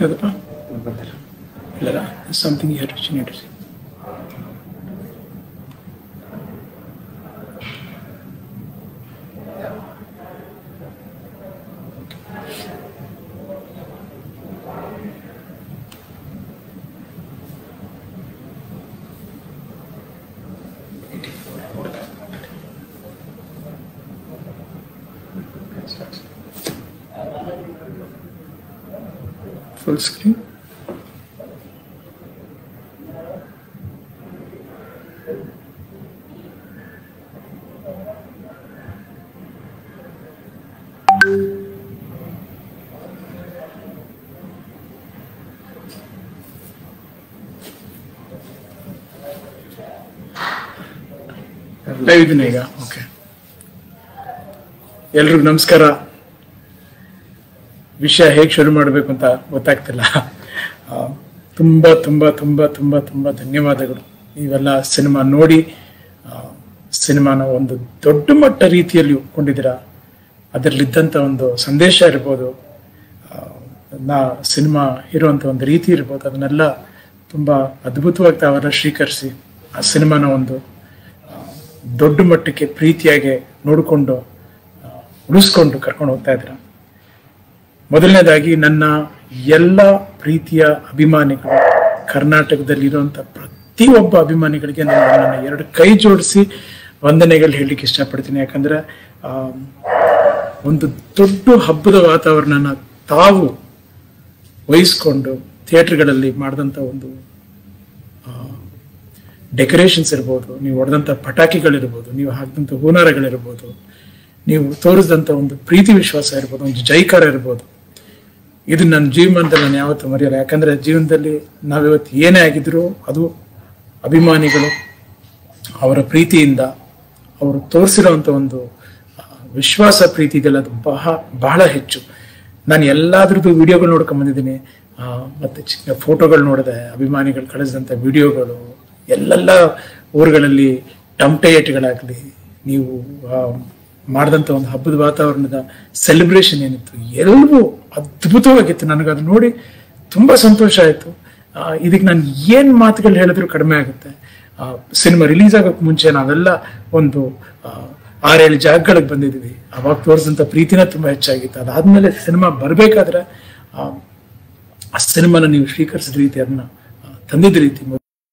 ಯಾವ್ದಪ್ಪ ಇಲ್ಲ something you to need to see full screen. Live ಇದನ್ನ ಈಗ ಓಕೆ ಎಲ್ರಿಗೂ ನಮಸ್ಕಾರ ವಿಷಯ ಹೇಗೆ ಶುರು ಮಾಡಬೇಕು ಅಂತ ಗೊತ್ತಾಗ್ತಿಲ್ಲ ಆ, ತುಂಬ ತುಂಬ ತುಂಬ ತುಂಬ ತುಂಬ ಧನ್ಯವಾದಗಳು ನೀವೆಲ್ಲ ಸಿನಿಮಾ ನೋಡಿ ಆ, ಸಿನಿಮಾನ ಒಂದು ದೊಡ್ಡ ಮಟ್ಟ ರೀತಿಯಲ್ಲಿ ಒಪ್ಕೊಂಡಿದ್ದೀರಾ ಅದರಲ್ಲಿದ್ದಂಥ ಒಂದು ಸಂದೇಶ ಇರ್ಬೋದು ಆ, ನಾ ಸಿನಿಮಾ ಇರುವಂಥ ಒಂದು ರೀತಿ ಇರ್ಬೋದು ಅದನ್ನೆಲ್ಲ ತುಂಬ ಅದ್ಭುತವಾಗಿ ತಾವೆಲ್ಲ ಸ್ವೀಕರಿಸಿ ಆ ಸಿನಿಮಾನ ಒಂದು ಆ, ದೊಡ್ಡ ಮಟ್ಟಕ್ಕೆ ಪ್ರೀತಿಯಾಗಿ ನೋಡಿಕೊಂಡು ಉಳಿಸ್ಕೊಂಡು ಕರ್ಕೊಂಡು ಹೋಗ್ತಾ ಇದ್ದೀರಾ ಮೊದಲನೇದಾಗಿ ನನ್ನ ಎಲ್ಲ ಪ್ರೀತಿಯ ಅಭಿಮಾನಿಗಳು ಕರ್ನಾಟಕದಲ್ಲಿರುವಂಥ ಪ್ರತಿಯೊಬ್ಬ ಅಭಿಮಾನಿಗಳಿಗೆ ನಾನು ನನ್ನ ಎರಡು ಕೈ ಜೋಡಿಸಿ ವಂದನೆಗಳು ಹೇಳಲಿಕ್ಕೆ ಇಷ್ಟಪಡ್ತೀನಿ ಯಾಕಂದ್ರೆ ಆ, ಒಂದು ದೊಡ್ಡ ಹಬ್ಬದ ವಾತಾವರಣನ ತಾವು ವಹಿಸ್ಕೊಂಡು ಥಿಯೇಟರ್ಗಳಲ್ಲಿ ಮಾಡಿದಂಥ ಒಂದು ಡೆಕೋರೇಷನ್ಸ್ ಇರ್ಬೋದು ನೀವು ಹೊಡೆದಂಥ ಪಟಾಕಿಗಳಿರ್ಬೋದು ನೀವು ಹಾಕಿದಂಥ ಹೂನಾರಗಳಿರ್ಬೋದು ನೀವು ತೋರಿಸಿದಂಥ ಒಂದು ಪ್ರೀತಿ ವಿಶ್ವಾಸ ಇರ್ಬೋದು ಒಂದು ಜೈಕಾರ ಇರ್ಬೋದು ಇದು ನನ್ನ ಜೀವನದಲ್ಲಿ ನಾನು ಯಾವತ್ತೂ ಮರೆಯಲ್ಲ ಯಾಕಂದ್ರೆ ಜೀವನದಲ್ಲಿ ನಾವಿವತ್ತು ಏನೇ ಆಗಿದ್ರು ಅದು ಅಭಿಮಾನಿಗಳು ಅವರ ಪ್ರೀತಿಯಿಂದ ಅವರು ತೋರಿಸಿರುವಂಥ ಒಂದು ಆ, ವಿಶ್ವಾಸ ಪ್ರೀತಿ ಇದೆಯಲ್ಲ ಅದು ಬಹ ಬಹಳ ಹೆಚ್ಚು ನಾನು ಎಲ್ಲಾದ್ರದ್ದು ವಿಡಿಯೋಗಳು ನೋಡ್ಕೊಂಡ್ ಬಂದಿದ್ದೀನಿ ಆ, ಮತ್ತೆ ಚಿಕ್ಕ ಫೋಟೋಗಳು ನೋಡಿದೆ ಅಭಿಮಾನಿಗಳು ಕಳಿಸಿದಂಥ ವಿಡಿಯೋಗಳು ಎಲ್ಲೆಲ್ಲ ಊರುಗಳಲ್ಲಿ ಟಮ್ಟೇಟ್ಗಳಾಗಲಿ ನೀವು ಆ, ಮಾಡಿದಂಥ ಒಂದು ಹಬ್ಬದ ವಾತಾವರಣದ ಸೆಲೆಬ್ರೇಷನ್ ಏನಿತ್ತು ಎಲ್ಲವೂ ಅದ್ಭುತವಾಗಿತ್ತು ನನಗೆ ಅದು ನೋಡಿ ತುಂಬಾ ಸಂತೋಷ ಆಯಿತು ಇದಕ್ಕೆ ನಾನು ಏನ್ ಮಾತುಗಳು ಹೇಳಿದ್ರು ಕಡಿಮೆ ಆಗುತ್ತೆ ಸಿನಿಮಾ ರಿಲೀಸ್ ಆಗೋಕೆ ಮುಂಚೆ ನಾವೆಲ್ಲ ಒಂದು ಆ, ಆರೇಳು ಜಾಗಗಳಿಗೆ ಬಂದಿದ್ವಿ ಅವಾಗ ತೋರಿಸಿದಂಥ ಪ್ರೀತಿನ ತುಂಬಾ ಹೆಚ್ಚಾಗಿತ್ತು ಅದಾದ್ಮೇಲೆ ಸಿನಿಮಾ ಬರಬೇಕಾದ್ರೆ ಆ ಸಿನಿಮಾನ ನೀವು ಸ್ವೀಕರಿಸಿದ ರೀತಿ ಅದನ್ನ ಆ, ತಂದಿದ್ದ ರೀತಿ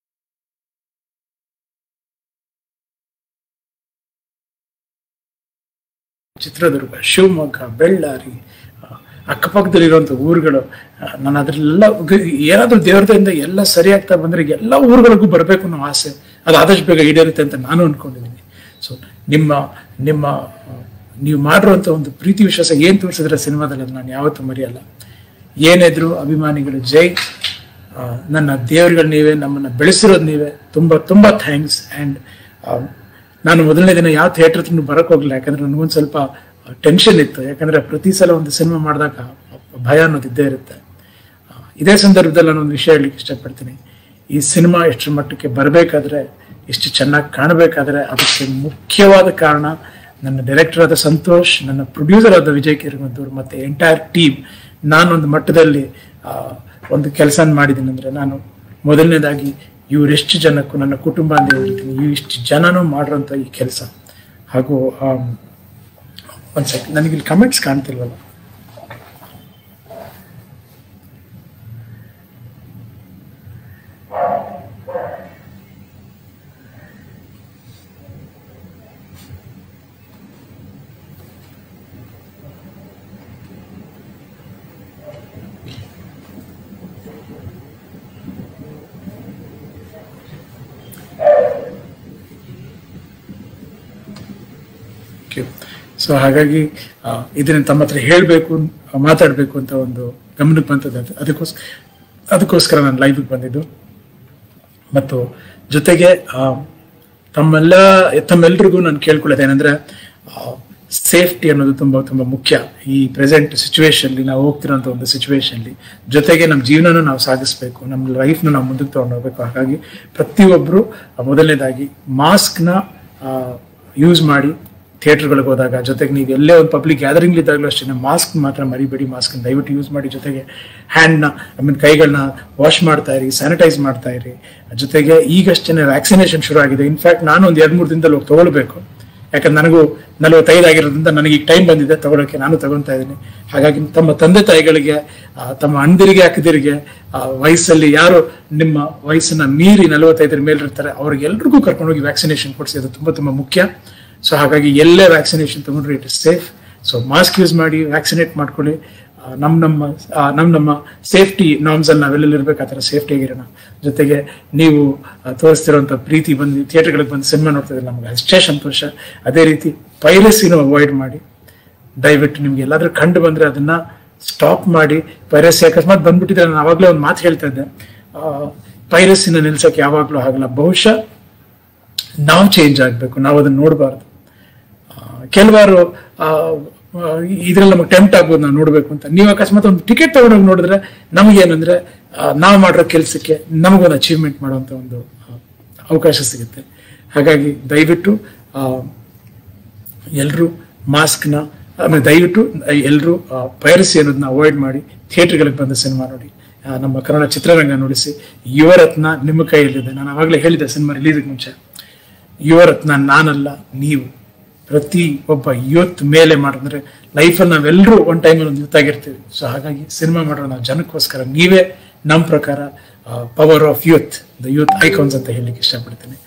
ಚಿತ್ರದುರ್ಗ ಶಿವಮೊಗ್ಗ ಬೆಳ್ಳಾರಿ ಆ, ಅಕ್ಕಪಕ್ಕದಲ್ಲಿರುವಂಥ ಊರುಗಳು ಆ, ನಾನು ಅದರಲ್ಲೆಲ್ಲ ಗ- ಏನಾದ್ರೂ ದೇವ್ರದಿಂದ ಎಲ್ಲ ಸರಿ ಆಗ್ತಾ ಬಂದ್ರೆ ಎಲ್ಲ ಊರುಗಳಿಗೂ ಬರಬೇಕು ಅನ್ನೋ ಆಸೆ ಅದು ಆದಷ್ಟು ಬೇಗ ಈಡೇರುತ್ತೆ ಅಂತ ನಾನು ಅನ್ಕೊಂಡಿದ್ದೀನಿ ಸೊ ನಿಮ್ಮ ನಿಮ್ಮ ಆ, ನೀವು ಮಾಡಿರುವಂಥ ಒಂದು ಪ್ರೀತಿ ವಿಶ್ವಾಸ ಏನ್ ತೋರಿಸಿದ್ರೆ ಸಿನಿಮಾದಲ್ಲಿ ಅದು ನಾನು ಯಾವತ್ತೂ ಮರೆಯಲ್ಲ ಏನಿದ್ರು ಅಭಿಮಾನಿಗಳು ಜೈ ಆ, ನನ್ನ ದೇವರುಗಳು ನೀವೇ ನಮ್ಮನ್ನ ಬೆಳೆಸಿರೋದು ನೀವೇ ತುಂಬಾ ತುಂಬಾ ಥ್ಯಾಂಕ್ಸ್ ಅಂಡ್ ನಾನು ಮೊದಲನೇ ದಿನ ಯಾವ ಥಿಯೇಟರ್ ಹತ್ರ ಬರಕ್ ಹೋಗ್ಲಿಲ್ಲ ಯಾಕಂದ್ರೆ ನನಗೊಂದು ಸ್ವಲ್ಪ ಟೆನ್ಷನ್ ಇತ್ತು ಯಾಕಂದ್ರೆ ಪ್ರತಿ ಸಲ ಒಂದು ಸಿನಿಮಾ ಮಾಡಿದಾಗ ಭಯ ಅನ್ನೋದು ಇದ್ದೇ ಇರುತ್ತೆ ಆ, ಇದೇ ಸಂದರ್ಭದಲ್ಲಿ ನಾನು ಒಂದು ವಿಷಯ ಹೇಳಲಿಕ್ಕೆ ಇಷ್ಟಪಡ್ತೀನಿ ಈ ಸಿನಿಮಾ ಎಷ್ಟು ಮಟ್ಟಕ್ಕೆ ಬರಬೇಕಾದ್ರೆ ಎಷ್ಟು ಚೆನ್ನಾಗಿ ಕಾಣಬೇಕಾದ್ರೆ ಅದಕ್ಕೆ ಮುಖ್ಯವಾದ ಕಾರಣ ನನ್ನ ಡೈರೆಕ್ಟರ್ ಆದ ಸಂತೋಷ್ ನನ್ನ ಪ್ರೊಡ್ಯೂಸರ್ ಆದ ವಿಜಯ್ ಕಿರಮದ್ದೂರ್ ಮತ್ತೆ ಎಂಟೈರ್ ಟೀಮ್ ನಾನೊಂದು ಮಟ್ಟದಲ್ಲಿ ಆ, ಒಂದು ಕೆಲಸ ಮಾಡಿದ್ದೀನಿ ಅಂದ್ರೆ ನಾನು ಮೊದಲನೇದಾಗಿ ಇವರೆಷ್ಟು ಜನಕ್ಕೂ ನನ್ನ ಕುಟುಂಬ ಅಂತ ಹೇಳ್ತೀನಿ ಇವಿಷ್ಟು ಜನನೂ ಮಾಡಿರೋಂಥ ಈ ಕೆಲಸ ಹಾಗೂ ಆಮ್, ಒಂದ್ ಸೆಕೆಂಡ್ ನನಗೆ ಇಲ್ಲಿ ಕಮೆಂಟ್ಸ್ ಕಾಣ್ತಿಲ್ವಲ್ಲ ಸೊ ಹಾಗಾಗಿ ಆ, ಇದನ್ನ ತಮ್ಮ ಹತ್ರ ಹೇಳಬೇಕು ಮಾತಾಡಬೇಕು ಅಂತ ಒಂದು ಗಮನಕ್ಕೆ ಬಂತದ್ದು ಅದು ಅದಕ್ಕೋಸ್ಕರ ಅದಕ್ಕೋಸ್ಕರ ನಾನು ಲೈವ್ಗೆ ಬಂದಿದ್ದು ಮತ್ತು ಜೊತೆಗೆ ಆ, ತಮ್ಮೆಲ್ಲ ತಮ್ಮೆಲ್ರಿಗೂ ನಾನು ಕೇಳ್ಕೊಳ್ಳೋದು ಏನಂದ್ರೆ ಸೇಫ್ಟಿ ಅನ್ನೋದು ತುಂಬಾ ತುಂಬಾ ಮುಖ್ಯ ಈ ಪ್ರೆಸೆಂಟ್ ಸಿಚುವೇಶನ್ಲಿ ನಾವು ಹೋಗ್ತಿರೋಂಥ ಒಂದು ಸಿಚುವೇಶನ್ಲಿ ಜೊತೆಗೆ ನಮ್ಮ ಜೀವನನೂ ನಾವು ಸಾಗಿಸ್ಬೇಕು ನಮ್ಮ ಲೈಫ್ನ ನಾವು ಮುಂದಕ್ಕೆ ತಗೊಂಡು ಹೋಗ್ಬೇಕು ಹಾಗಾಗಿ ಪ್ರತಿಯೊಬ್ಬರು ಮೊದಲನೇದಾಗಿ ಮಾಸ್ಕ್ನ ಯೂಸ್ ಮಾಡಿ ಥಿಯೇಟರ್ಗಳಿಗೆ ಹೋದಾಗ ಜೊತೆಗೆ ನೀವು ಎಲ್ಲೇ ಒಂದು ಪಬ್ಲಿಕ್ ಗ್ಯಾದರಿಂಗ್ ಇದ್ದಾಗಲೂ ಅಷ್ಟೇ ಮಾಸ್ಕ್ ಮಾತ್ರ ಮರಿಬೇಡಿ ಮಾಸ್ಕ್ ದಯವಿಟ್ಟು ಯೂಸ್ ಮಾಡಿ ಜೊತೆಗೆ ಹ್ಯಾಂಡ್ನ ಐ ಮೀನ್ ಕೈಗಳನ್ನ ವಾಶ್ ಮಾಡ್ತಾ ಇರಿ ಸ್ಯಾನಿಟೈಸ್ ಮಾಡ್ತಾ ಇರಿ ಜೊತೆಗೆ ಈಗಷ್ಟೇ ವ್ಯಾಕ್ಸಿನೇಷನ್ ಶುರು ಆಗಿದೆ ಇನ್ಫ್ಯಾಕ್ಟ್ ನಾನು ಒಂದು ಎರಡು ಮೂರು ದಿನದಲ್ಲಿ ಹೋಗಿ ತಗೊಳ್ಬೇಕು ಯಾಕಂದ್ರೆ ನನಗೂ ನಲವತ್ತೈದು ಆಗಿರೋದ್ರಿಂದ ನನಗೆ ಈಗ ಟೈಮ್ ಬಂದಿದೆ ತಗೊಳಕ್ಕೆ ನಾನು ತಗೊತಾ ಇದ್ದೀನಿ ಹಾಗಾಗಿ ತಮ್ಮ ತಂದೆ ತಾಯಿಗಳಿಗೆ ಆ, ತಮ್ಮ ಅಣ್ಣದಿರಿಗೆ ಅಕ್ಕದಿರಿಗೆ ಆ, ವಯಸ್ಸಲ್ಲಿ ಯಾರು ನಿಮ್ಮ ವಯಸ್ಸನ್ನ ಮೀರಿ ನಲವತ್ತೈದರ ಮೇಲೆ ಇರ್ತಾರೆ ಅವ್ರಿಗೆಲ್ರಿಗೂ ಕರ್ಕೊಂಡೋಗಿ ವ್ಯಾಕ್ಸಿನೇಷನ್ ಕೊಡಿಸಿ ಅದು ತುಂಬಾ ತುಂಬಾ ಮುಖ್ಯ ಸೊ ಹಾಗಾಗಿ ಎಲ್ಲೇ ವ್ಯಾಕ್ಸಿನೇಷನ್ ತಗೊಂಡ್ರೆ it is safe so mask use ಮಾಡಿ ವ್ಯಾಕ್ಸಿನೇಟ್ ಮಾಡ್ಕೊಳ್ಳಿ ಆ, ನಮ್ ನಮ್ಮ ಆ, ನಮ್ ನಮ್ಮ ಸೇಫ್ಟಿ ನಾರ್ಮ್ಸ್ ಅಲ್ಲಿ ನಾವೆಲ್ಲ ಇರ್ಬೇಕು ಆ ಥರ ಸೇಫ್ಟಿ ಆಗಿರೋಣ ಜೊತೆಗೆ ನೀವು ಆ, ತೋರಿಸ್ತಿರೋಂಥ ಪ್ರೀತಿ ಬಂದು ಥಿಯೇಟರ್ಗಳಿಗೆ ಬಂದು ಸಿನಿಮಾ ನೋಡ್ತಿದ್ರೆ ನಮ್ಗೆ ಅಷ್ಟೇ ಸಂತೋಷ ಅದೇ ರೀತಿ ಪೈರಸಿನೂ ಅವಾಯ್ಡ್ ಮಾಡಿ ದಯವಿಟ್ಟು ನಿಮ್ಗೆ ಎಲ್ಲಾದ್ರೂ ಕಂಡು ಬಂದ್ರೆ ಅದನ್ನ ಸ್ಟಾಪ್ ಮಾಡಿ ಪೈರಸಿ ಅಕಸ್ಮಾತ್ ಬಂದ್ಬಿಟ್ಟಿದ್ರೆ ನಾನು ಅವಾಗಲೇ ಒಂದು ಮಾತು ಹೇಳ್ತಾ ಇದ್ದೆ ಪೈರಸಿನ ನಿಲ್ಸಕ್ಕೆ ಯಾವಾಗಲೂ ಆಗಲ್ಲ ಬಹುಶಃ ನಾವು ಚೇಂಜ್ ಆಗಬೇಕು ನಾವು ಅದನ್ನ ನೋಡಬಾರ್ದು ಕೆಲವಾರು ಇದ್ರಲ್ಲಿ ನಮಗೆ ಟೆಂಪ್ಟ್ ಆಗ್ಬೋದು ನಾವು ನೋಡ್ಬೇಕು ಅಂತ ನೀವು ಅಕಸ್ಮಾತ್ ಒಂದು ಟಿಕೆಟ್ ತಗೊಂಡೋಗಿ ನೋಡಿದ್ರೆ ನಮಗೇನಂದ್ರೆ ನಾವು ಮಾಡಿರೋ ಕೆಲಸಕ್ಕೆ ನಮಗೊಂದು ಅಚೀವ್ಮೆಂಟ್ ಮಾಡುವಂತ ಒಂದು ಆ, ಅವಕಾಶ ಸಿಗುತ್ತೆ ಹಾಗಾಗಿ ದಯವಿಟ್ಟು ಎಲ್ಲರೂ ಮಾಸ್ಕ್ನ ಆಮೇಲೆ ದಯವಿಟ್ಟು ಎಲ್ಲರೂ ಪೈರಸಿ ಅನ್ನೋದನ್ನ ಅವಾಯ್ಡ್ ಮಾಡಿ ಥಿಯೇಟರ್ಗಳಿಗೆ ಬಂದು ಸಿನಿಮಾ ನೋಡಿ ಆ, ನಮ್ಮ ಕನ್ನಡ ಚಿತ್ರರಂಗ ನೋಡಿಸಿ ಯುವರತ್ನ ನಿಮ್ಮ ಕೈಯಲ್ಲಿದೆ ನಾನು ಅವಾಗಲೇ ಹೇಳಿದ್ದೆ ಸಿನಿಮಾ ರಿಲೀಸ್ಗೆ ಮುಂಚೆ ಯುವರತ್ನ ನಾನಲ್ಲ ನೀವು ಪ್ರತಿ ಒಬ್ಬ ಯೂತ್ ಮೇಲೆ ಮಾಡಿದ್ರೆ ಲೈಫಲ್ಲಿ ನಾವೆಲ್ಲರೂ ಒನ್ ಟೈಮಲ್ಲಿ ಒಂದು ಯೂತ್ ಆಗಿರ್ತೀವಿ ಸೊ ಹಾಗಾಗಿ ಸಿನಿಮಾ ಮಾಡೋ ನಾವು ಜನಕ್ಕೋಸ್ಕರ ನೀವೇ ನಮ್ಮ ಪ್ರಕಾರ power of youth the youth icons ಅಂತ ಹೇಳಲಿಕ್ಕೆ ಇಷ್ಟಪಡ್ತೀನಿ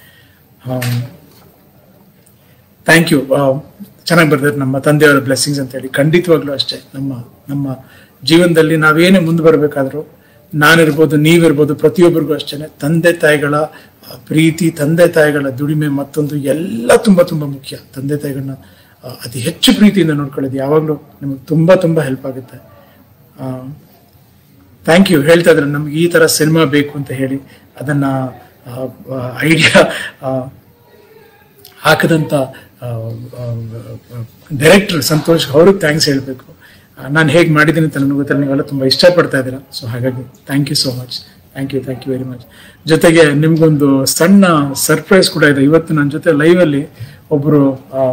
ಥ್ಯಾಂಕ್ ಯು ಚೆನ್ನಾಗಿ ಬರ್ದಿದ್ರು ನಮ್ಮ ತಂದೆಯವರ ಬ್ಲೆಸ್ಸಿಂಗ್ಸ್ ಅಂತ ಹೇಳಿ ಖಂಡಿತವಾಗ್ಲೂ ಅಷ್ಟೇ ನಮ್ಮ ನಮ್ಮ ಜೀವನದಲ್ಲಿ ನಾವೇನೇ ಮುಂದೆ ಬರಬೇಕಾದ್ರೂ ನಾನಿರ್ಬೋದು ನೀವಿರ್ಬೋದು ಪ್ರತಿಯೊಬ್ಬರಿಗೂ ಅಷ್ಟೇ ತಂದೆ ತಾಯಿಗಳ ಆ, ಪ್ರೀತಿ ತಂದೆ ತಾಯಿಗಳ ದುಡಿಮೆ ಮತ್ತೊಂದು ಎಲ್ಲ ತುಂಬಾ ತುಂಬಾ ಮುಖ್ಯ ತಂದೆ ತಾಯಿಗಳನ್ನ ಆ, ಅತಿ ಹೆಚ್ಚು ಪ್ರೀತಿಯಿಂದ ನೋಡ್ಕೊಳ್ಳೋದು ಯಾವಾಗಲೂ ನಿಮಗೆ ತುಂಬಾ ತುಂಬಾ ಹೆಲ್ಪ್ ಆಗುತ್ತೆ ಥ್ಯಾಂಕ್ ಯು ಹೇಳ್ತಾ ಇದ್ರೆ ನಮ್ಗೆ ಈ ತರ ಸಿನಿಮಾ ಬೇಕು ಅಂತ ಹೇಳಿ ಅದನ್ನ ಐಡಿಯಾ ಹಾಕದಂತ ಡೈರೆಕ್ಟರ್ ಸಂತೋಷ್ ಅವ್ರಿಗೆ ಥ್ಯಾಂಕ್ಸ್ ಹೇಳಬೇಕು ನಾನು ಹೇಗೆ ಮಾಡಿದ್ದೀನಿ ಅಂತ ನನಗೆ ಗೊತ್ತಿಲ್ಲ ನೀವೆಲ್ಲ ತುಂಬ ಇಷ್ಟಪಡ್ತಾ ಇದ್ದೀರಾ ಸೊ ಹಾಗಾಗಿ thank you so much thank you thank you very much ಜೊತೆಗೆ ನಿಮ್ಗೊಂದು ಸಣ್ಣ ಸರ್ಪ್ರೈಸ್ ಕೂಡ ಇದೆ ಇವತ್ತು ನನ್ನ ಜೊತೆ ಲೈವಲ್ಲಿ ಒಬ್ಬರು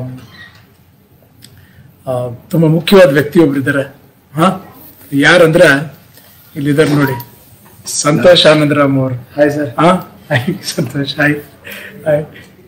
ತುಂಬ ಮುಖ್ಯವಾದ ವ್ಯಕ್ತಿ ಒಬ್ರು ಇದ್ದಾರೆ ಹಾ ಯಾರಂದ್ರೆ ಇಲ್ಲಿದ್ದಾರೆ ನೋಡಿ ಸಂತೋಷ್ ಆನಂದರಾಮ್ ಅವರು ಹಾಯ್ ಸರ್ ಹಾ ಹಾಯ್ ಸಂತೋಷ್ ಹಾಯ್ ಹಾಯ್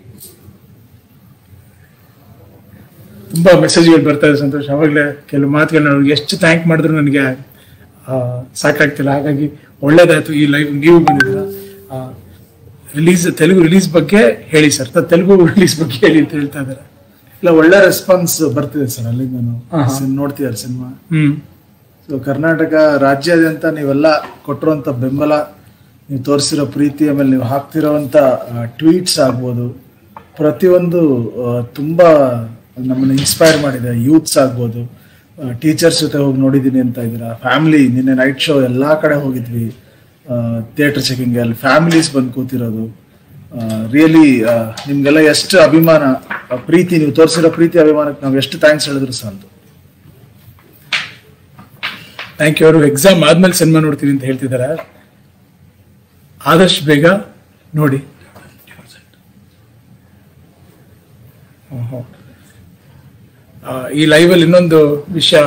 ತುಂಬಾ ಮೆಸೇಜ್ಗಳು ಬರ್ತಾ ಇದೆ ಸಂತೋಷ್ ಅವಾಗಲೇ ಕೆಲವು ಮಾತುಗಳನ್ನ ಅವ್ರಿಗೆ ಎಷ್ಟು ಥ್ಯಾಂಕ್ ಮಾಡಿದ್ರು ನನಗೆ ಆ, ಸಾಕಾಗ್ತಿಲ್ಲ ಹಾಗಾಗಿ ಒಳ್ಳೇದಾಯ್ತು ಈ ಲೈವ್ ನೀವು ಬಂದಿದ್ದೀರಾ ರಿಲೀಸ್ ತೆಲುಗು ರಿಲೀಸ್ ಬಗ್ಗೆ ಹೇಳಿ ಸರ್ ತೆಲುಗು ರಿಲೀಸ್ ಬಗ್ಗೆ ಹೇಳಿ ಅಂತ ಹೇಳ್ತಾ ಇದ್ದಾರೆ ಇಲ್ಲ ಒಳ್ಳೆ ರೆಸ್ಪಾನ್ಸ್ ಬರ್ತಿದೆ ಸರ್ ಅಲ್ಲಿ ನಾನು ಹಾ, ಹಾ. ನೋಡ್ತಿದ್ದಾರೆ ಸಿನಿಮಾ ಹ್ಮ್ ಸೊ ಕರ್ನಾಟಕ ರಾಜ್ಯಾದ್ಯಂತ ನೀವೆಲ್ಲ ಕೊಟ್ಟಿರುವಂತ ಬೆಂಬಲ ನೀವು ತೋರಿಸಿರೋ ಪ್ರೀತಿ ಆಮೇಲೆ ನೀವು ಹಾಕ್ತಿರೋವಂಥ ಟ್ವೀಟ್ಸ್ ಆಗ್ಬೋದು ಪ್ರತಿಯೊಂದು ಆ, ತುಂಬಾ ನಮ್ಮನ್ನ ಇನ್ಸ್ಪೈರ್ ಮಾಡಿದೆ ಯೂತ್ಸ್ ಆಗ್ಬೋದು ಟೀಚರ್ಸ್ ಜೊತೆ ಹೋಗಿ ನೋಡಿದ್ದೀನಿ ಅಂತ ಇದ್ದೀರಾ ಫ್ಯಾಮಿಲಿ ನಿನ್ನೆ ನೈಟ್ ಶೋ ಎಲ್ಲಾ ಕಡೆ ಹೋಗಿದ್ವಿ ಥಿಯೇಟರ್ ಚೆಕಿಂಗ್ ಅಲ್ಲಿ ಫ್ಯಾಮಿಲೀಸ್ ಬಂದು ಕೂತಿರೋದು ರಿಯಲಿ ನಿಮ್ಗೆಲ್ಲ ಎಷ್ಟು ಅಭಿಮಾನ ಆ, ಪ್ರೀತಿ ನೀವು ತೋರಿಸಿರೋ ಪ್ರೀತಿ ಅಭಿಮಾನಕ್ಕೆ ನಾವು ಎಷ್ಟು ಥ್ಯಾಂಕ್ಸ್ ಹೇಳಿದ್ರು ಸಾಲದು ಥ್ಯಾಂಕ್ ಯು ಅವರು ಎಕ್ಸಾಮ್ ಆದ್ಮೇಲೆ ಸಿನಿಮಾ ನೋಡ್ತೀವಿ ಅಂತ ಹೇಳ್ತಿದ್ದಾರೆ ಆದಷ್ಟು ಬೇಗ ನೋಡಿ ಓಹೋ. ಆ, ಈ ಲೈವಲ್ಲಿ ಇನ್ನೊಂದು ವಿಷಯ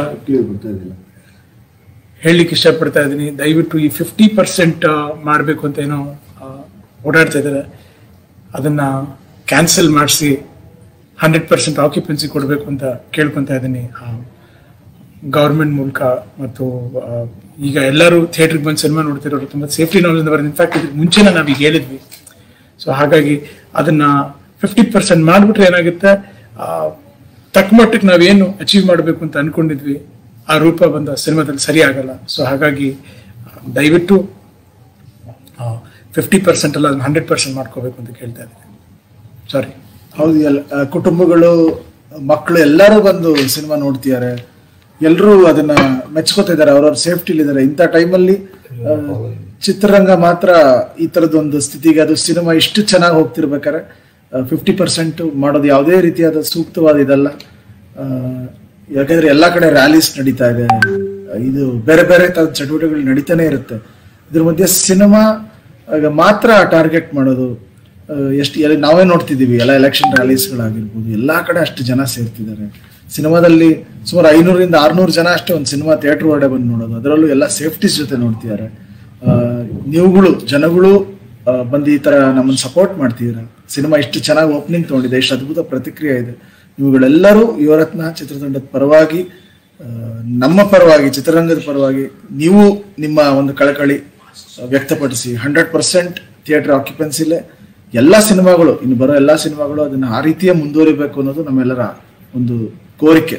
ಹೇಳಲಿಕ್ಕೆ ಇಷ್ಟಪಡ್ತಾ ಇದ್ದೀನಿ ದಯವಿಟ್ಟು ಈ ಫಿಫ್ಟಿ ಪರ್ಸೆಂಟ್ ಮಾಡಬೇಕು ಅಂತ ಏನೋ ಆ, ಓಡಾಡ್ತಾ ಇದ್ದಾರೆ ಅದನ್ನ ಕ್ಯಾನ್ಸಲ್ ಮಾಡಿಸಿ ಹಂಡ್ರೆಡ್ ಪರ್ಸೆಂಟ್ ಆಕ್ಯುಪೆನ್ಸಿ ಕೊಡಬೇಕು ಅಂತ ಕೇಳ್ಕೊತಾ ಇದ್ದೀನಿ ಗೌರ್ಮೆಂಟ್ ಮೂಲಕ ಮತ್ತು ಆ, ಈಗ ಎಲ್ಲರೂ ಥಿಯೇಟ್ರಿಗೆ ಬಂದು ಸಿನಿಮಾ ನೋಡ್ತಿರೋರು ತುಂಬ ಸೇಫ್ಟಿ ನಾಲೆಜ್ ಬರೋದು ಇನ್ಫ್ಯಾಕ್ಟ್ ಇದಕ್ಕೆ ಮುಂಚೆನೇ ನಾವೀಗ ಹೇಳಿದ್ವಿ ಸೊ ಹಾಗಾಗಿ ಅದನ್ನ ಫಿಫ್ಟಿ ಪರ್ಸೆಂಟ್ ಮಾಡಿಬಿಟ್ರೆ ಏನಾಗುತ್ತೆ ಆ, ತಕ್ಕ ಮಟ್ಟಕ್ಕೆ ನಾವೇನು ಅಚೀವ್ ಮಾಡಬೇಕು ಅಂತ ಅನ್ಕೊಂಡಿದ್ವಿ ಆ ರೂಪ ಬಂದ ಸಿನಿಮಾದಲ್ಲಿ ಸರಿ ಆಗಲ್ಲ ಸೊ ಹಾಗಾಗಿ ಆ, ದಯವಿಟ್ಟು ಫಿಫ್ಟಿ ಪರ್ಸೆಂಟ್ ಅಲ್ಲ ಅದನ್ನ ಹಂಡ್ರೆಡ್ ಪರ್ಸೆಂಟ್ ಮಾಡ್ಕೋಬೇಕು ಅಂತ ಕೇಳ್ತಾ ಇದ್ದೀನಿ ಸಾರಿ ಹೌದು ಎಲ್ಲ ಆ, ಕುಟುಂಬಗಳು ಮಕ್ಕಳು ಎಲ್ಲರೂ ಬಂದು ಸಿನಿಮಾ ನೋಡ್ತಿದ್ದಾರೆ ಎಲ್ಲರೂ ಅದನ್ನ ಮೆಚ್ಕೋತಿದ್ದಾರೆ ಅವ್ರವ್ರ ಸೇಫ್ಟಿಲಿ ಇದ್ದಾರೆ ಇಂಥ ಟೈಮಲ್ಲಿ ಚಿತ್ರರಂಗ ಮಾತ್ರ ಈ ತರದೊಂದು ಸ್ಥಿತಿಗೆ ಅದು ಸಿನಿಮಾ ಇಷ್ಟು ಚೆನ್ನಾಗಿ ಹೋಗ್ತಿರ್ಬೇಕಾದ್ರೆ ಫಿಫ್ಟಿ ಪರ್ಸೆಂಟ್ ಮಾಡೋದು ಯಾವುದೇ ರೀತಿಯಾದ ಸೂಕ್ತವಾದ ಇದಲ್ಲ ಆ, ಯಾಕಂದ್ರೆ ಎಲ್ಲಾ ಕಡೆ ರ್ಯಾಲೀಸ್ ನಡೀತಾ ಇದೆ ಇದು ಬೇರೆ ಬೇರೆ ತರದ ಚಟುವಟಿಕೆಗಳು ನಡೀತಾನೆ ಇರುತ್ತೆ ಇದ್ರ ಮಧ್ಯೆ ಸಿನಿಮಾ ಮಾತ್ರ ಟಾರ್ಗೆಟ್ ಮಾಡೋದು ಎಷ್ಟು ಎಲ್ಲ ನಾವೇ ನೋಡ್ತಿದ್ದೀವಿ ಎಲ್ಲ ಎಲೆಕ್ಷನ್ ರ್ಯಾಲೀಸ್ಗಳಾಗಿರ್ಬೋದು ಎಲ್ಲಾ ಕಡೆ ಅಷ್ಟು ಜನ ಸೇರ್ತಿದ್ದಾರೆ ಸಿನಿಮಾದಲ್ಲಿ ಸುಮಾರು ಐನೂರಿಂದ ಆರ್ನೂರು ಜನ ಅಷ್ಟೇ ಒಂದು ಸಿನಿಮಾ ಥಿಯೇಟರ್ ಒಳಗಡೆ ಬಂದು ನೋಡೋದು ಅದರಲ್ಲೂ ಎಲ್ಲ ಸೇಫ್ಟೀಸ್ ಜೊತೆ ನೋಡ್ತಿದ್ದಾರೆ ಆ, ನೀವುಗಳು ಜನಗಳು ಆ, ಬಂದು ಈ ತರ ನಮ್ಮನ್ನು ಸಪೋರ್ಟ್ ಮಾಡ್ತಿದ್ದೀರಾ ಸಿನಿಮಾ ಇಷ್ಟು ಚೆನ್ನಾಗಿ ಓಪನಿಂಗ್ ತಗೊಂಡಿದೆ ಇಷ್ಟು ಅದ್ಭುತ ಪ್ರತಿಕ್ರಿಯೆ ಇದೆ ನೀವುಗಳೆಲ್ಲರೂ ಯುವರತ್ನ ಚಿತ್ರತಂಡದ ಪರವಾಗಿ ಆ, ನಮ್ಮ ಪರವಾಗಿ ಚಿತ್ರರಂಗದ ಪರವಾಗಿ ನೀವು ನಿಮ್ಮ ಒಂದು ಕಳಕಳಿ ಆ, ವ್ಯಕ್ತಪಡಿಸಿ ಹಂಡ್ರೆಡ್ ಪರ್ಸೆಂಟ್ ಥಿಯೇಟರ್ ಆಕ್ಯುಪೆನ್ಸಿಲೇ ಎಲ್ಲ ಸಿನಿಮಾಗಳು ಇನ್ನು ಬರೋ ಎಲ್ಲ ಸಿನಿಮಾಗಳು ಅದನ್ನ ಆ ರೀತಿಯೇ ಮುಂದುವರಿಬೇಕು ಅನ್ನೋದು ನಮ್ಮೆಲ್ಲರ ಒಂದು ಕೋರಿಕೆ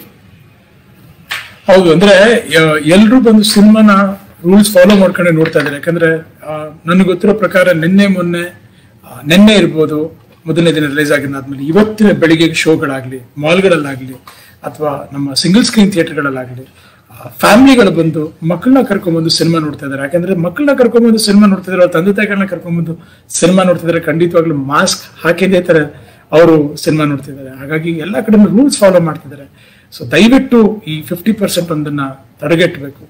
ಹೌದು ಅಂದ್ರೆ ಎಲ್ಲರೂ ಬಂದು ಸಿನಿಮಾನ ರೂಲ್ಸ್ ಫಾಲೋ ಮಾಡ್ಕೊಂಡೆ ನೋಡ್ತಾ ಇದ್ದಾರೆ ಯಾಕಂದ್ರೆ ನನಗೆ ಗೊತ್ತಿರೋ ಪ್ರಕಾರ ನಿನ್ನೆ ಮೊನ್ನೆ ಆ, ನಿನ್ನೆ ಇರ್ಬೋದು ಮೊದಲನೇ ದಿನ ರಿಲೀಸ್ ಆಗಿದ್ದಾದ್ಮೇಲೆ ಇವತ್ತಿನ ಬೆಳಿಗ್ಗೆ ಶೋಗಳಾಗ್ಲಿ ಮಾಲ್ಗಳಲ್ಲಾಗ್ಲಿ ಅಥವಾ ನಮ್ಮ ಸಿಂಗಲ್ ಸ್ಕ್ರೀನ್ ಥಿಯೇಟರ್ಗಳಲ್ಲಾಗ್ಲಿ ಫ್ಯಾಮಿಲಿಗಳು ಬಂದು ಮಕ್ಕಳನ್ನ ಕರ್ಕೊಂಡ್ಬಂದು ಸಿನಿಮಾ ನೋಡ್ತಾ ಇದ್ದಾರೆ ಯಾಕಂದ್ರೆ ಮಕ್ಕಳನ್ನ ಕರ್ಕೊಂಡ್ಬಂದು ಸಿನಿಮಾ ನೋಡ್ತಾ ಇದ್ದಾರೆ ತಂದೆ ತಾಯಿಗಳನ್ನ ಕರ್ಕೊಂಡ್ಬಂದು ಸಿನಿಮಾ ನೋಡ್ತಾ ಇದ್ದಾರೆ ಖಂಡಿತವಾಗ್ಲೂ ಮಾಸ್ಕ್ ಹಾಕಿದೇ ತರ ಅವರು ಸಿನಿಮಾ ನೋಡ್ತಿದ್ದಾರೆ ಹಾಗಾಗಿ ಎಲ್ಲ ಕಡೆ ರೂಲ್ಸ್ ಫಾಲೋ ಮಾಡ್ತಿದ್ದಾರೆ ಸೊ ದಯವಿಟ್ಟು ಈ ಫಿಫ್ಟಿ ಪರ್ಸೆಂಟ್ ಒಂದನ್ನ ತಡೆಗಟ್ಟಬೇಕು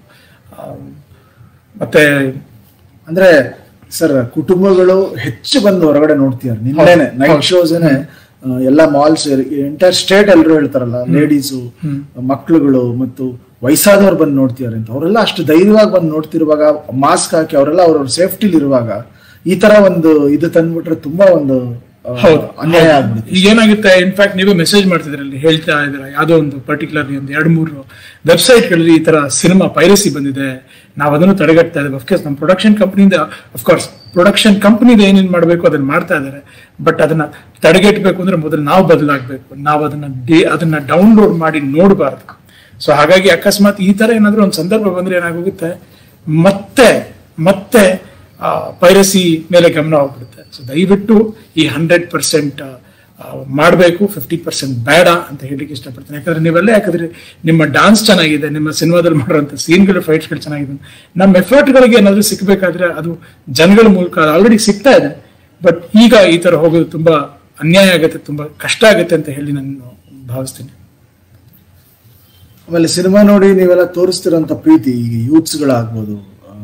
ಮತ್ತೆ ಅಂದ್ರೆ ಸರ್ ಕುಟುಂಬಗಳು ಹೆಚ್ಚು ಬಂದು ಹೊರಗಡೆ ನೋಡ್ತಿದ್ದಾರೆ ನಿನ್ನೆನೆ ನೈಟ್ ಶೋಸ್ನೆ ಎಲ್ಲ ಮಾಲ್ಸ್ ಎಂಟೈರ್ ಸ್ಟೇಟ್ ಎಲ್ಲರೂ ಹೇಳ್ತಾರಲ್ಲ ಲೇಡೀಸು ಮಕ್ಳುಗಳು ಮತ್ತು ವಯಸ್ಸಾದವ್ರು ಬಂದು ನೋಡ್ತಿದ್ದಾರೆ ಅಂತ ಅವರೆಲ್ಲ ಅಷ್ಟು ಧೈರ್ಯವಾಗಿ ಬಂದು ನೋಡ್ತಿರುವಾಗ ಮಾಸ್ಕ್ ಹಾಕಿ ಅವರೆಲ್ಲ ಅವ್ರವ್ರ ಸೇಫ್ಟಿಲಿ ಇರುವಾಗ ಈ ತರ ಒಂದು ಇದು ತಂದ್ಬಿಟ್ರೆ ತುಂಬಾ ಒಂದು ಆ, ಹೌದು. ಅನ್ಯಾಯ ಆಗ್ಬಿಡುತ್ತೆ ಈಗ ಏನಾಗುತ್ತೆ ಇನ್ಫ್ಯಾಕ್ಟ್ ನೀವೇ ಮೆಸೇಜ್ ಮಾಡ್ತಿದ್ರಲ್ಲಿ ಹೇಳ್ತಾ ಇದ್ದೀರಾ ಯಾವುದೋ ಒಂದು ಪರ್ಟಿಕ್ಯುಲರ್ ಒಂದು ಎರಡು ಮೂರು ವೆಬ್ಸೈಟ್ಗಳಲ್ಲಿ ಈ ತರ ಸಿನಿಮಾ ಪೈರಸಿ ಬಂದಿದೆ ನಾವು ಅದನ್ನು ತಡೆಗಟ್ತಾ ಇದ್ದೇವೆ ಅಫ್ಕೋರ್ಸ್ ನಮ್ಮ ಪ್ರೊಡಕ್ಷನ್ ಕಂಪ್ನಿಯಿಂದ ಅಫ್ಕೋರ್ಸ್ ಪ್ರೊಡಕ್ಷನ್ ಕಂಪ್ನಿದ ಏನೇನು ಮಾಡಬೇಕು ಅದನ್ನ ಮಾಡ್ತಾ ಇದ್ದಾರೆ ಬಟ್ ಅದನ್ನ ತಡೆಗಟ್ಟಬೇಕು ಅಂದ್ರೆ ಮೊದಲು ನಾವು ಬದಲಾಗಬೇಕು ನಾವು ಅದನ್ನ ಡೇ- ಅದನ್ನ ಡೌನ್ಲೋಡ್ ಮಾಡಿ ನೋಡಬಾರ್ದು ಸೊ ಹಾಗಾಗಿ ಅಕಸ್ಮಾತ್ ಈ ತರ ಏನಾದ್ರೂ ಒಂದು ಸಂದರ್ಭ ಬಂದ್ರೆ ಏನಾಗೋಗುತ್ತೆ ಮತ್ತೆ ಮತ್ತೆ ಪೈರಸಿ ಮೇಲೆ ಗಮನ ಹೋಗ್ಬಿಡುತ್ತೆ ಸೊ ದಯವಿಟ್ಟು ಈ ಹಂಡ್ರೆಡ್ ಪರ್ಸೆಂಟ್ ಮಾಡಬೇಕು ಫಿಫ್ಟಿ ಪರ್ಸೆಂಟ್ ಬೇಡ ಅಂತ ಹೇಳಲಿಕ್ಕೆ ಇಷ್ಟಪಡ್ತೀನಿ ಯಾಕಂದ್ರೆ ನೀವೆಲ್ಲ ಯಾಕಂದ್ರೆ ನಿಮ್ಮ ಡಾನ್ಸ್ ಚೆನ್ನಾಗಿದೆ ನಿಮ್ಮ ಸಿನಿಮಾದಲ್ಲಿ ಮಾಡುವಂಥ ಸೀನ್ಗಳು ಫೈಟ್ಸ್ಗಳು ಚೆನ್ನಾಗಿದೆ ನಮ್ಮ ಎಫರ್ಟ್ಗಳಿಗೆ ಏನಾದರೂ ಸಿಕ್ಕಬೇಕಾದ್ರೆ ಅದು ಜನಗಳ ಮೂಲಕ ಆಲ್ರೆಡಿ ಸಿಗ್ತಾ ಇದೆ ಬಟ್ ಈಗ ಈ ತರ ಹೋಗೋದು ತುಂಬಾ ಅನ್ಯಾಯ ಆಗುತ್ತೆ ತುಂಬಾ ಕಷ್ಟ ಆಗುತ್ತೆ ಅಂತ ಹೇಳಿ ನಾನು ಭಾವಿಸ್ತೀನಿ ಆಮೇಲೆ ಸಿನಿಮಾ ನೋಡಿ ನೀವೆಲ್ಲ ತೋರಿಸ್ತಿರೋಂಥ ಪ್ರೀತಿ ಈಗ ಯೂತ್ಸ್ಗಳಾಗ್ಬೋದು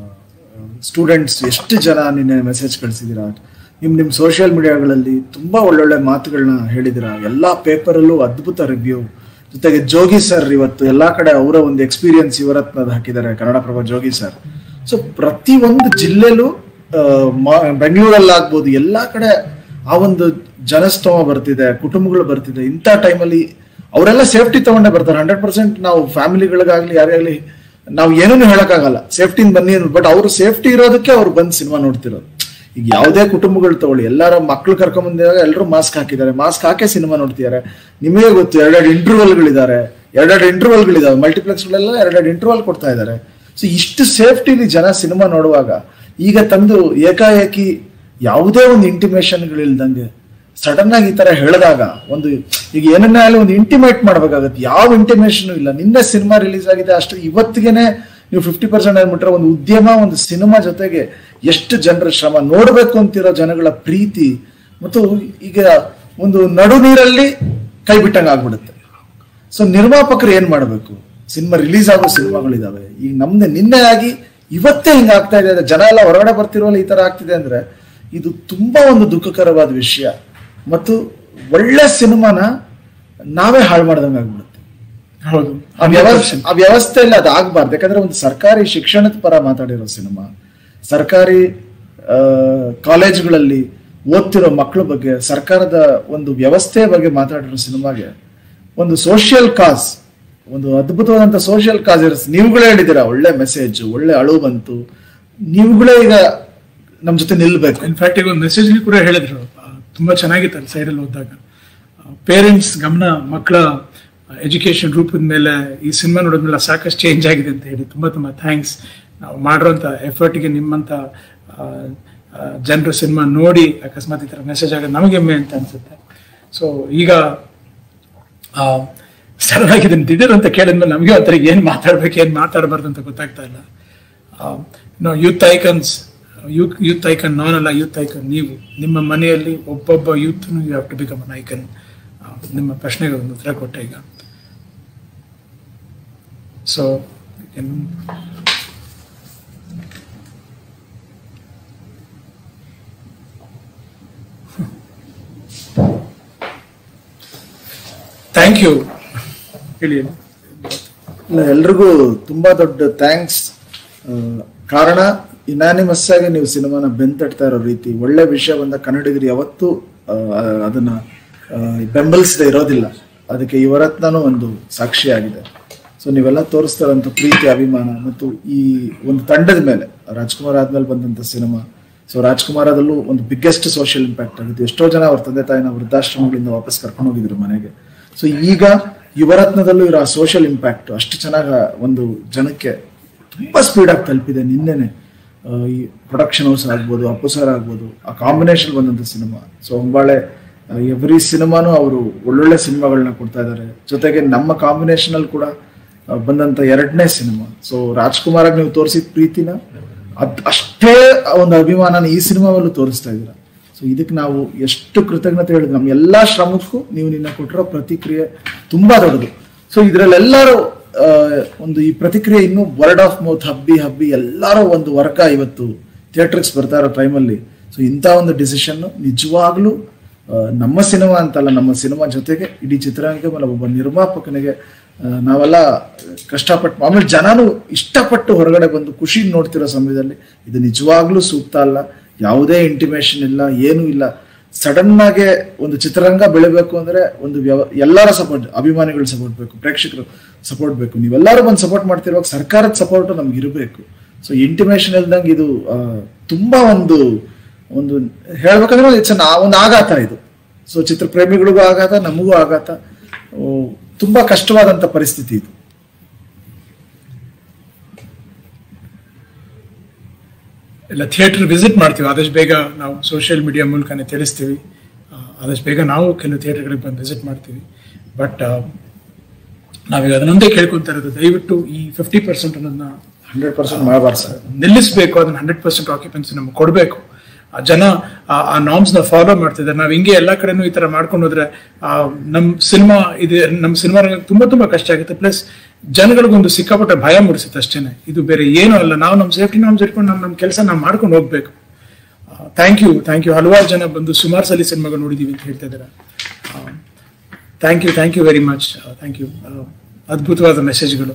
ಸ್ಟೂಡೆಂಟ್ಸ್ ಎಷ್ಟು ಜನ ನಿನ್ನೆ ಮೆಸೇಜ್ ಕಳಿಸಿದ್ದೀರಾ ನಿಮ್ ನಿಮ್ ಸೋಷಿಯಲ್ ಮೀಡಿಯಾಗಳಲ್ಲಿ ತುಂಬಾ ಒಳ್ಳೊಳ್ಳೆ ಮಾತುಗಳನ್ನ ಹೇಳಿದಿರಾ ಎಲ್ಲಾ ಪೇಪರಲ್ಲೂ ಅದ್ಭುತ ರಿವ್ಯೂ ಜೊತೆಗೆ ಜೋಗಿ ಸರ್ ಇವತ್ತು ಎಲ್ಲಾ ಕಡೆ ಅವರ ಒಂದು ಎಕ್ಸ್ಪೀರಿಯನ್ಸ್ ಇವರತ್ನದ ಹಾಕಿದ್ದಾರೆ ಕನ್ನಡಪ್ರಭ ಜೋಗಿ ಸರ್ ಸೊ ಪ್ರತಿ ಒಂದು ಜಿಲ್ಲೆಲೂ ಆ, ಮ- ಬೆಂಗಳೂರಲ್ಲಾಗ್ಬೋದು ಎಲ್ಲಾ ಕಡೆ ಆ ಒಂದು ಜನಸ್ತೋಮ ಬರ್ತಿದೆ ಕುಟುಂಬಗಳು ಬರ್ತಿದೆ ಇಂಥ ಟೈಮಲ್ಲಿ ಅವರೆಲ್ಲ ಸೇಫ್ಟಿ ತಗೊಂಡೇ ಬರ್ತಾರೆ ಹಂಡ್ರೆಡ್ ಪರ್ಸೆಂಟ್ ನಾವು ಫ್ಯಾಮಿಲಿಗಳಿಗಾಗ್ಲಿ ಯಾರಾಗ್ಲಿ ನಾವು ಏನನ್ನು ಹೇಳಕ್ಕಾಗಲ್ಲ ಸೇಫ್ಟಿನ ಬನ್ನಿ ಬಟ್ ಅವರು ಸೇಫ್ಟಿ ಇರೋದಕ್ಕೆ ಅವ್ರು ಬಂದು ಸಿನಿಮಾ ನೋಡ್ತಿರೋದು ಈಗ ಯಾವುದೇ ಕುಟುಂಬಗಳು ತಗೊಳ್ಳಿ ಎಲ್ಲಾರ ಮಕ್ಳು ಕರ್ಕೊಂಡ್ ಬಂದಾಗ ಎಲ್ಲರೂ ಮಾಸ್ಕ್ ಹಾಕಿದ್ದಾರೆ ಮಾಸ್ಕ್ ಹಾಕೇ ಸಿನಿಮಾ ನೋಡ್ತಿದ್ದಾರೆ ನಿಮಗೆ ಗೊತ್ತು ಎರಡೆರಡು ಇಂಟರ್ವಲ್ಗಳಿದ್ದಾರೆ ಎರಡೆರಡು ಇಂಟರ್ವಲ್ಗಳಿದಾವೆ ಮಲ್ಟಿಪ್ಲೆಕ್ಸ್ಗಳೆಲ್ಲ ಎರಡೆರಡು ಇಂಟರ್ವಲ್ ಕೊಡ್ತಾ ಇದ್ದಾರೆ ಸೊ ಇಷ್ಟು ಸೇಫ್ಟಿಲಿ ಜನ ಸಿನಿಮಾ ನೋಡುವಾಗ ಈಗ ತಂದು ಏಕಾಏಕಿ ಯಾವುದೇ ಒಂದು ಇಂಟಿಮೇಷನ್ಗಳಿಲ್ದಂಗೆ ಸಡನ್ ಆಗಿ ಈ ತರ ಹೇಳಿದಾಗ ಒಂದು ಈಗ ಏನನ್ನೇ ಆಗಲಿ ಒಂದು ಇಂಟಿಮೇಟ್ ಮಾಡ್ಬೇಕಾಗತ್ತೆ ಯಾವ ಇಂಟಿಮೇಷನ್ ಇಲ್ಲ ನಿನ್ನೆ ಸಿನಿಮಾ ರಿಲೀಸ್ ಆಗಿದೆ ಅಷ್ಟು ಇವತ್ತಿಗೆನೆ ನೀವು ಫಿಫ್ಟಿ ಪರ್ಸೆಂಟ್ ಅಂದ್ಬಿಟ್ರೆ ಒಂದು ಉದ್ಯಮ ಒಂದು ಸಿನಿಮಾ ಜೊತೆಗೆ ಎಷ್ಟು ಜನರ ಶ್ರಮ ನೋಡ್ಬೇಕು ಅಂತಿರೋ ಜನಗಳ ಪ್ರೀತಿ ಮತ್ತು ಈಗ ಒಂದು ನಡು ನೀರಲ್ಲಿ ಕೈ ಬಿಟ್ಟಂಗೆ ಆಗ್ಬಿಡುತ್ತೆ ಸೊ ನಿರ್ಮಾಪಕರು ಏನ್ ಮಾಡಬೇಕು ಸಿನಿಮಾ ರಿಲೀಸ್ ಆಗೋ ಸಿನಿಮಾಗಳಿದಾವೆ ಈಗ ನಮ್ದು ನಿನ್ನೆ ಆಗಿ ಇವತ್ತೇ ಹಿಂಗ ಆಗ್ತಾ ಇದೆ ಅಂದ್ರೆ ಜನ ಎಲ್ಲ ಹೊರಗಡೆ ಬರ್ತಿರೋಲ್ಲ ಈ ತರ ಆಗ್ತಿದೆ ಅಂದ್ರೆ ಇದು ತುಂಬಾ ಒಂದು ದುಃಖಕರವಾದ ವಿಷಯ ಮತ್ತು ಒಳ್ಳೆ ಸಿನಿಮಾನ ನಾವೇ ಹಾಳು ಮಾಡ್ದಂಗೆ ಆಗ್ಬಿಡುತ್ತೆ ಹೌದು ಆ ವ್ಯವಸ್ಥೆ ಆ ವ್ಯವಸ್ಥೆಯಲ್ಲಿ ಅದು ಆಗ್ಬಾರ್ದು ಯಾಕಂದ್ರೆ ಒಂದು ಸರ್ಕಾರಿ ಶಿಕ್ಷಣದ ಪರ ಮಾತಾಡಿರೋ ಸಿನಿಮಾ ಸರ್ಕಾರಿ ಆ, ಕಾಲೇಜುಗಳಲ್ಲಿ ಓದ್ತಿರೋ ಮಕ್ಕಳ ಬಗ್ಗೆ ಸರ್ಕಾರದ ಒಂದು ವ್ಯವಸ್ಥೆಯ ಬಗ್ಗೆ ಮಾತಾಡಿರೋ ಸಿನಿಮಾಗೆ ಒಂದು ಸೋಷಿಯಲ್ ಕಾಸ್ ಒಂದು ಅದ್ಭುತವಾದಂತ ಸೋಷಿಯಲ್ ಕಾಸ್ ಇರೋ ನೀವುಗಳೇ ಹೇಳಿದ್ದೀರಾ ಒಳ್ಳೆ ಮೆಸೇಜ್ ಒಳ್ಳೆ ಅಳು ಬಂತು ನೀವುಗಳೇ ಈಗ ನಮ್ ಜೊತೆ ನಿಲ್ಬೇಕು ಇನ್ಫ್ಯಾಕ್ಟ್ ಈಗ ಒಂದು ಮೆಸೇಜ್ ಕೂಡ ಹೇಳಿದ್ರು ಆ, ತುಂಬಾ ಚೆನ್ನಾಗಿತ್ತು ಅಲ್ಲಿ ಸೈಡಲ್ಲಿ ಓದಿದಾಗ ಪೇರೆಂಟ್ಸ್ ಗಮನ ಮಕ್ಕಳ ಎಜುಕೇಶನ್ ರೂಪದ ಮೇಲೆ ಈ ಸಿನಿಮಾ ನೋಡಿದ್ಮೇಲೆ ಸಾಕಷ್ಟು ಚೇಂಜ್ ಆಗಿದೆ ಅಂತ ಹೇಳಿ ತುಂಬಾ ತುಂಬಾ ಥ್ಯಾಂಕ್ಸ್ ನಾವು ಮಾಡಿರೋಂಥ ಎಫರ್ಟ್ಗೆ ನಿಮ್ಮಂತ ಜನರು ಸಿನಿಮಾ ನೋಡಿ ಅಕಸ್ಮಾತ್ ಈ ಥರ ಮೆಸೇಜ್ ಆಗೋದು ನಮಗೆ ಹೆಮ್ಮೆ ಅಂತ ಅನ್ಸುತ್ತೆ ಸೊ ಈಗ ಸಡನ್ ಆಗಿ ಇದನ್ನ ದಿಢೀರ್ ಅಂತ ಕೇಳಿದ್ಮೇಲೆ ನಮಗೆ ಒಂಥರ ಏನ್ ಮಾತಾಡ್ಬೇಕು ಏನ್ ಮಾತಾಡಬಾರ್ದು ಅಂತ ಗೊತ್ತಾಗ್ತಾ ಇಲ್ಲ no youth icons youth youth icon ನಾನಲ್ಲ ಯೂತ್ ಐಕನ್ ನೀವು ನಿಮ್ಮ ಮನೆಯಲ್ಲಿ ಒಬ್ಬೊಬ್ಬ youth you have to become an icon ನಿಮ್ಮ ಪ್ರಶ್ನೆಗೆ ಒಂದು ಉತ್ತರ ಕೊಟ್ಟೆ ಈಗ ಸೊ ಥ್ಯಾಂಕ್ ಯು ಹೇಳಿ ಇಲ್ಲ ಎಲ್ರಿಗೂ ತುಂಬಾ ದೊಡ್ಡ ಥ್ಯಾಂಕ್ಸ್ ಕಾರಣ ಇನಾನಿಮಸ್ ಆಗಿ ನೀವು ಸಿನಿಮಾನ ಬೆಂತಟ್ತಾ ಇರೋ ರೀತಿ ಒಳ್ಳೆ ವಿಷಯ ಬಂದ ಕನ್ನಡಿಗರು ಯಾವತ್ತೂ ಆ, ಅದನ್ನ ಆ, ಬೆಂಬಲಿಸದೆ ಇರೋದಿಲ್ಲ ಅದಕ್ಕೆ ಯುವರತ್ನನೂ ಒಂದು ಸಾಕ್ಷಿಯಾಗಿದೆ ಸೊ ನೀವೆಲ್ಲ ತೋರಿಸ್ತಾರಂತ ಪ್ರೀತಿ ಅಭಿಮಾನ ಮತ್ತು ಈ ಒಂದು ತಂಡದ ಮೇಲೆ ರಾಜ್ಕುಮಾರ್ ಆದ್ಮೇಲೆ ಬಂದಂತ ಸಿನಿಮಾ ಸೊ ರಾಜ್ಕುಮಾರದಲ್ಲೂ ಒಂದು ಬಿಗ್ಗೆಸ್ಟ್ ಸೋಷಿಯಲ್ ಇಂಪ್ಯಾಕ್ಟ್ ಆಗಿದೆ ಎಷ್ಟೋ ಜನ ಅವ್ರ ತಂದೆ ತಾಯಿನ ವೃದ್ಧಾಶ್ರಮಗಳಿಂದ ವಾಪಸ್ ಕರ್ಕೊಂಡು ಹೋಗಿದ್ರು ಮನೆಗೆ ಸೊ ಈಗ ಯುವರತ್ನದಲ್ಲೂ ಇರೋ ಸೋಷಿಯಲ್ ಇಂಪ್ಯಾಕ್ಟ್ ಅಷ್ಟು ಚೆನ್ನಾಗಿ ಒಂದು ಜನಕ್ಕೆ ತುಂಬಾ ಸ್ಪೀಡ್ ಆಗಿ ತಲುಪಿದೆ ನಿನ್ನೆನೆ ಆ, ಈ ಪ್ರೊಡಕ್ಷನ್ ಹೌಸ್ ಆಗ್ಬೋದು ಅಪ್ಪು ಸರ್ ಆಗ್ಬೋದು ಆ ಕಾಂಬಿನೇಷನ್ ಬಂದಂತ ಸಿನಿಮಾ ಸೊ ಒಂಬಾಳೆ ಎವ್ರಿ ಸಿನಿಮಾನು ಅವರು ಒಳ್ಳೊಳ್ಳೆ ಸಿನಿಮಾಗಳನ್ನ ಕೊಡ್ತಾ ಇದ್ದಾರೆ ಜೊತೆಗೆ ನಮ್ಮ ಕಾಂಬಿನೇಷನ್ ಅಲ್ಲಿ ಕೂಡ ಆ, ಬಂದಂತ ಎರಡನೇ ಸಿನಿಮಾ ಸೊ ರಾಜ್ಕುಮಾರ್ ಆಗಿ ನೀವು ತೋರಿಸಿದ ಪ್ರೀತಿನ ಅದ್ ಅಷ್ಟೇ ಒಂದು ಅಭಿಮಾನನ ಈ ಸಿನಿಮಾವಲ್ಲೂ ತೋರಿಸ್ತಾ ಇದ್ದೀರಾ ಸೊ ಇದಕ್ಕೆ ನಾವು ಎಷ್ಟು ಕೃತಜ್ಞತೆ ಹೇಳಿದ್ರು ನಮ್ಮ ಎಲ್ಲಾ ಶ್ರಮಕ್ಕೂ ನೀವು ನಿನ್ನ ಕೊಟ್ಟಿರೋ ಪ್ರತಿಕ್ರಿಯೆ ತುಂಬಾ ದೊಡ್ಡದು ಸೊ ಇದ್ರಲ್ಲೆಲ್ಲರೂ ಆ, ಒಂದು ಈ ಪ್ರತಿಕ್ರಿಯೆ ಇನ್ನು ವರ್ಡ್ ಆಫ್ ಮೌತ್ ಹಬ್ಬಿ ಹಬ್ಬಿ ಎಲ್ಲರೂ ಒಂದು ವರ್ಗ ಇವತ್ತು ಥಿಯೇಟರ್ಸ್ ಬರ್ತಾ ಇರೋ ಟೈಮಲ್ಲಿ ಸೊ ಇಂಥ ಒಂದು ಡಿಸಿಷನ್ ನಿಜವಾಗ್ಲೂ ಆ, ನಮ್ಮ ಸಿನಿಮಾ ಅಂತಲ್ಲ ನಮ್ಮ ಸಿನಿಮಾ ಜೊತೆಗೆ ಇಡೀ ಚಿತ್ರರಂಗಕ್ಕೆ ಮೇಲೆ ಒಬ್ಬ ನಿರ್ಮಾಪಕನಿಗೆ ಆ, ನಾವೆಲ್ಲ ಕಷ್ಟಪಟ್ಟು ಆಮೇಲೆ ಜನನು ಇಷ್ಟಪಟ್ಟು ಹೊರಗಡೆ ಬಂದು ಖುಷಿ ನೋಡ್ತಿರೋ ಸಮಯದಲ್ಲಿ ಇದು ನಿಜವಾಗ್ಲೂ ಸೂಕ್ತ ಅಲ್ಲ ಯಾವುದೇ ಇಂಟಿಮೇಷನ್ ಇಲ್ಲ ಏನೂ ಇಲ್ಲ ಸಡನ್ ಆಗಿ ಒಂದು ಚಿತ್ರರಂಗ ಬೆಳಿಬೇಕು ಅಂದ್ರೆ ಒಂದು ವ್ಯವ ಎಲ್ಲರ ಸಪೋರ್ಟ್ ಅಭಿಮಾನಿಗಳ ಸಪೋರ್ಟ್ ಬೇಕು ಪ್ರೇಕ್ಷಕರು ಸಪೋರ್ಟ್ ಬೇಕು ನೀವೆಲ್ಲರೂ ಬಂದು ಸಪೋರ್ಟ್ ಮಾಡ್ತಿರುವಾಗ ಸರ್ಕಾರದ ಸಪೋರ್ಟ್ ನಮ್ಗೆ ಇರಬೇಕು ಸೊ ಇಂಟಿಮೇಷನ್ ಇಲ್ದಂಗೆ ಇದು ಆ, ತುಂಬಾ ಒಂದು ಒಂದು ಹೇಳ್ಬೇಕಂದ್ರೆ ಇಟ್ಸ್ ಒಂದು ಆಘಾತ ಇದು ಸೊ ಚಿತ್ರ ಪ್ರೇಮಿಗಳಿಗೂ ಆಘಾತ ನಮಗೂ ಆಘಾತ ಓ, ತುಂಬಾ ಕಷ್ಟವಾದಂತ ಪರಿಸ್ಥಿತಿ ಇದು ಎಲ್ಲ ಥಿಯೇಟರ್ ವಿಸಿಟ್ ಮಾಡ್ತೀವಿ ಆದಷ್ಟು ಬೇಗ ನಾವು ಸೋಷಿಯಲ್ ಮೀಡಿಯಾ ಮೂಲಕನೇ ತಿಳಿಸ್ತೀವಿ ಆ, ಆದಷ್ಟು ಬೇಗ ನಾವು ಕೆಲವು ಥಿಯೇಟರ್ಗಳಿಗೆ ಬಂದು ವಿಸಿಟ್ ಮಾಡ್ತೀವಿ ಬಟ್ ನಾವೀಗ ಅದನ್ನೊಂದೇ ಕೇಳ್ಕೊಂತ ಇರೋದು ದಯವಿಟ್ಟು ಈ ಫಿಫ್ಟಿ ಪರ್ಸೆಂಟ್ ಅನ್ನೋದನ್ನ ಹಂಡ್ರೆಡ್ ಪರ್ಸೆಂಟ್ ಮಾಡಬಾರ್ದು ಸರ್ ನಿಲ್ಲಿಸಬೇಕು ಅದನ್ನ ಹಂಡ್ರೆಡ್ ಪರ್ಸೆಂಟ್ ಆಕ್ಯುಪೆನ್ಸಿ ನಮ್ಗೆ ಕೊಡಬೇಕು ಆ ಜನ ಆ- ಆ ನಾರ್ಮ್ಸ್ ನ ಫಾಲೋ ಮಾಡ್ತಿದ್ದಾರೆ ನಾವ್ ಹಿಂಗೆ ಎಲ್ಲಾ ಕಡೆನೂ ಈ ತರ ಮಾಡ್ಕೊಂಡು ಹೋದ್ರೆ ಆ, ನಮ್ ಸಿನಿಮಾ ಇದೆ ನಮ್ ಸಿನಿಮಾ ರಂಗ ತುಂಬಾ ತುಂಬಾ ಕಷ್ಟ ಆಗುತ್ತೆ ಪ್ಲಸ್ ಜನಗಳಿಗೊಂದು ಸಿಕ್ಕಾಪಟ್ಟೆ ಭಯ ಮೂಡಿಸುತ್ತೆ ಅಷ್ಟೇನೆ ಇದು ಬೇರೆ ಏನೂ ಅಲ್ಲ ನಾವು ನಮ್ಮ ಸೇಫ್ಟಿ ನಾರ್ಮ್ಸ್ ಇಟ್ಕೊಂಡು ನಮ್ ನಮ್ಮ ಕೆಲಸ ನಾವು ಮಾಡ್ಕೊಂಡು ಹೋಗ್ಬೇಕು ಥ್ಯಾಂಕ್ ಯು ಥ್ಯಾಂಕ್ ಯು ಹಲವಾರು ಜನ ಬಂದು ಸುಮಾರು ಸಲ ಸಿನಿಮಾಗಳು ನೋಡಿದೀವಿ ಅಂತ ಹೇಳ್ತಾ ಇದ್ದಾರೆ thank you thank you very much thank you ಅದ್ಭುತವಾದ ಮೆಸೇಜ್ಗಳು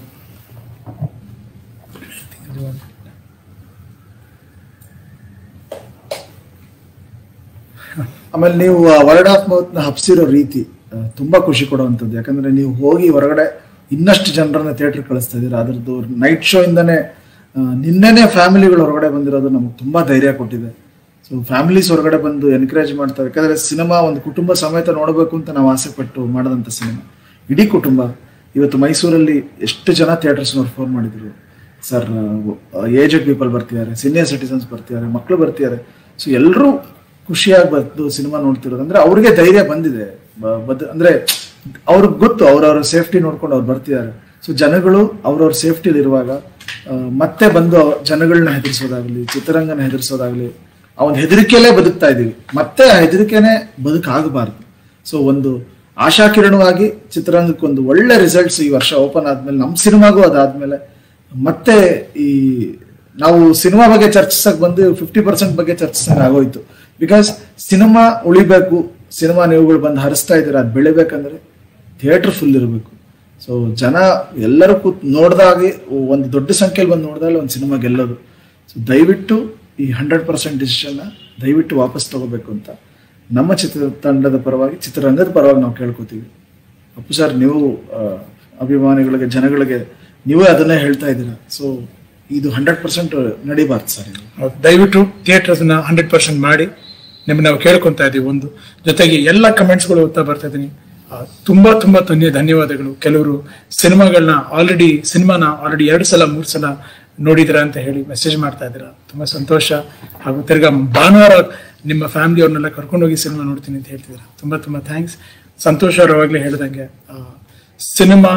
ಆಮೇಲೆ ನೀವು ವರ್ಡ್ ಆಫ್ ಮೌತ್ ನ ಹಬ್ಸಿರೋ ರೀತಿ ಆ, ತುಂಬಾ ಖುಷಿ ಕೊಡುವಂಥದ್ದು ಯಾಕಂದ್ರೆ ನೀವು ಹೋಗಿ ಹೊರಗಡೆ ಇನ್ನಷ್ಟು ಜನರನ್ನ ಥಿಯೇಟರ್ ಕಳಿಸ್ತಾ ಇದ್ದೀರಾ ಅದ್ರದ್ದು ನೈಟ್ ಶೋ ಇಂದಾನೆ ಆ, ನಿನ್ನೆನೆ ಫ್ಯಾಮಿಲಿಗಳು ಹೊರಗಡೆ ಬಂದಿರೋದು ನಮಗೆ ತುಂಬಾ ಧೈರ್ಯ ಕೊಟ್ಟಿದೆ ಸೊ ಫ್ಯಾಮಿಲೀಸ್ ಹೊರಗಡೆ ಬಂದು ಎನ್ಕರೇಜ್ ಮಾಡ್ತಾರೆ ಯಾಕಂದ್ರೆ ಸಿನಿಮಾ ಒಂದು ಕುಟುಂಬ ಸಮೇತ ನೋಡಬೇಕು ಅಂತ ನಾವು ಆಸೆ ಪಟ್ಟು ಮಾಡಿದಂಥ ಸಿನಿಮಾ ಇಡೀ ಕುಟುಂಬ ಇವತ್ತು ಮೈಸೂರಲ್ಲಿ ಎಷ್ಟು ಜನ ಥಿಯೇಟರ್ಸ್ನವ್ರು ಫೋನ್ ಮಾಡಿದ್ರು ಸರ್ ಏಜೆಡ್ ಪೀಪಲ್ ಬರ್ತಿದ್ದಾರೆ ಸೀನಿಯರ್ ಸಿಟಿಸನ್ಸ್ ಬರ್ತಿದ್ದಾರೆ ಮಕ್ಕಳು ಬರ್ತಿದ್ದಾರೆ ಸೊ ಎಲ್ಲರೂ ಖುಷಿಯಾಗಿ ಬಂದು ಸಿನಿಮಾ ನೋಡ್ತಿರೋದು ಅಂದ್ರೆ ಅವ್ರಿಗೆ ಧೈರ್ಯ ಬಂದಿದೆ ಬ- ಬದ್- ಅಂದ್ರೆ ಅವ್ರಿಗೆ ಗೊತ್ತು ಅವ್ರವ್ರ ಸೇಫ್ಟಿ ನೋಡ್ಕೊಂಡು ಅವ್ರು ಬರ್ತಿದ್ದಾರೆ ಸೊ ಜನಗಳು ಅವ್ರವ್ರ ಸೇಫ್ಟಿಲಿ ಇರುವಾಗ ಆ, ಮತ್ತೆ ಬಂದು ಅವ್ರ್ ಜನಗಳನ್ನ ಹೆದರ್ಸೋದಾಗ್ಲಿ ಚಿತ್ರರಂಗನ ಹೆದರ್ಸೋದಾಗ್ಲಿ ಆ ಒಂದು ಹೆದರಿಕೆಯಲ್ಲೇ ಬದುಕ್ತಾ ಇದೀವಿ ಮತ್ತೆ ಆ ಹೆದರಿಕೆನೆ ಬದುಕಾಗಬಾರ್ದು ಸೊ ಒಂದು ಆಶಾಕಿರಣವಾಗಿ ಚಿತ್ರರಂಗಕ್ಕೆ ಒಂದು ಒಳ್ಳೆ ರಿಸಲ್ಟ್ಸ್ ಈ ವರ್ಷ ಓಪನ್ ಆದ್ಮೇಲೆ ನಮ್ಮ ಸಿನಿಮಾಗೂ ಅದಾದ್ಮೇಲೆ ಮತ್ತೆ ಈ ನಾವು ಸಿನಿಮಾ ಬಗ್ಗೆ ಚರ್ಚಿಸಕ್ ಬಂದು ಫಿಫ್ಟಿ ಪರ್ಸೆಂಟ್ ಬಗ್ಗೆ ಚರ್ಚಿಸಕ್ ಆಗೋಯ್ತು ಬಿಕಾಸ್ ಸಿನಿಮಾ ಉಳಿಬೇಕು ಸಿನಿಮಾ ನೀವುಗಳು ಬಂದು ಹರಿಸ್ತಾ ಇದ್ದೀರಾ ಅದು ಬೆಳಿಬೇಕಂದ್ರೆ ಥಿಯೇಟರ್ ಫುಲ್ ಇರಬೇಕು ಸೊ ಜನ ಎಲ್ಲರೂ ಕೂತ್ ನೋಡ್ದಾಗೆ ಒಂದು ದೊಡ್ಡ ಸಂಖ್ಯೆಯಲ್ಲಿ ಬಂದು ನೋಡಿದಾಗ ಒಂದು ಸಿನಿಮಾ ಗೆಲ್ಲೋದು ಸೊ ದಯವಿಟ್ಟು ಈ ಹಂಡ್ರೆಡ್ ಪರ್ಸೆಂಟ್ ಡಿಸಿಷನ್ನ ದಯವಿಟ್ಟು ವಾಪಸ್ ತಗೋಬೇಕು ಅಂತ ನಮ್ಮ ಚಿತ್ರ ತಂಡದ ಪರವಾಗಿ ಚಿತ್ರರಂಗದ ಪರವಾಗಿ ನಾವು ಕೇಳ್ಕೊತೀವಿ ಅಪ್ಪು ಸರ್ ನೀವು ಆ, ಅಭಿಮಾನಿಗಳಿಗೆ ಜನಗಳಿಗೆ ನೀವೇ ಅದನ್ನೇ ಹೇಳ್ತಾ ಇದ್ದೀರಾ ಸೊ ಇದು ಹಂಡ್ರೆಡ್ ಪರ್ಸೆಂಟ್ ನಡಿಬಾರ್ದು ಸರ್ ಇದು ಹೌದು. ದಯವಿಟ್ಟು ಥಿಯೇಟರ್ಸ್ ನ ಹಂಡ್ರೆಡ್ ಪರ್ಸೆಂಟ್ ಮಾಡಿ ನಿಮ್ಗೆ ನಾವು ಕೇಳ್ಕೊಂತಾ ಇದೀವಿ ಒಂದು ಜೊತೆಗೆ ಎಲ್ಲ ಕಮೆಂಟ್ಸ್ಗಳು ಓದ್ತಾ ಬರ್ತಾ ಇದೀನಿ ಆ, ತುಂಬಾ ತುಂಬಾ ಧನ್ಯ ಧನ್ಯವಾದಗಳು ಕೆಲವರು ಸಿನಿಮಾಗಳನ್ನ ಆಲ್ರೆಡಿ ಸಿನಿಮಾನ ಆಲ್ರೆಡಿ ಎರಡು ಸಲ ಮೂರು ಸಲ ನೋಡಿದ್ರ ಅಂತ ಹೇಳಿ ಮೆಸೇಜ್ ಮಾಡ್ತಾ ಇದ್ದೀರಾ ತುಂಬಾ ಸಂತೋಷ ಹಾಗೂ ತಿರ್ಗಾ ಭಾನುವಾರ ನಿಮ್ಮ ಫ್ಯಾಮಿಲಿ ಅವ್ರನ್ನೆಲ್ಲ ಕರ್ಕೊಂಡೋಗಿ ಸಿನಿಮಾ ನೋಡ್ತೀನಿ ಅಂತ ಹೇಳ್ತಿದ್ದೀರಾ ತುಂಬಾ ತುಂಬಾ ಥ್ಯಾಂಕ್ಸ್ ಸಂತೋಷ ಅವ್ರು ಅವಾಗಲೇ ಹೇಳ್ದಂಗೆ ಸಿನಿಮಾ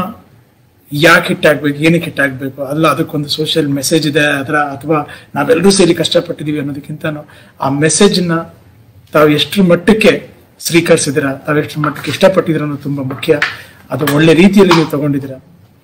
ಯಾಕೆ ಹಿಟ್ ಆಗ್ಬೇಕು ಏನಕ್ಕೆ ಹಿಟ್ ಆಗ್ಬೇಕು ಅಲ್ಲ ಅದಕ್ಕೊಂದು ಸೋಷಿಯಲ್ ಮೆಸೇಜ್ ಇದೆ ಅದರ ಅಥವಾ ನಾವೆಲ್ಲರೂ ಸೇರಿ ಕಷ್ಟಪಟ್ಟಿದೀವಿ ಅನ್ನೋದಕ್ಕಿಂತ ಆ ಮೆಸೇಜ್ನ ತಾವು ಎಷ್ಟರ ಮಟ್ಟಕ್ಕೆ ಸ್ವೀಕರಿಸಿದಿರ ತಾವು ಎಷ್ಟರ ಮಟ್ಟಕ್ಕೆ ಇಷ್ಟಪಟ್ಟಿದ್ದೀರ ಅನ್ನೋದು ತುಂಬಾ ಮುಖ್ಯ ಅದು ಒಳ್ಳೆ ರೀತಿಯಲ್ಲಿ ನೀವು ತಗೊಂಡಿದ್ದೀರಾ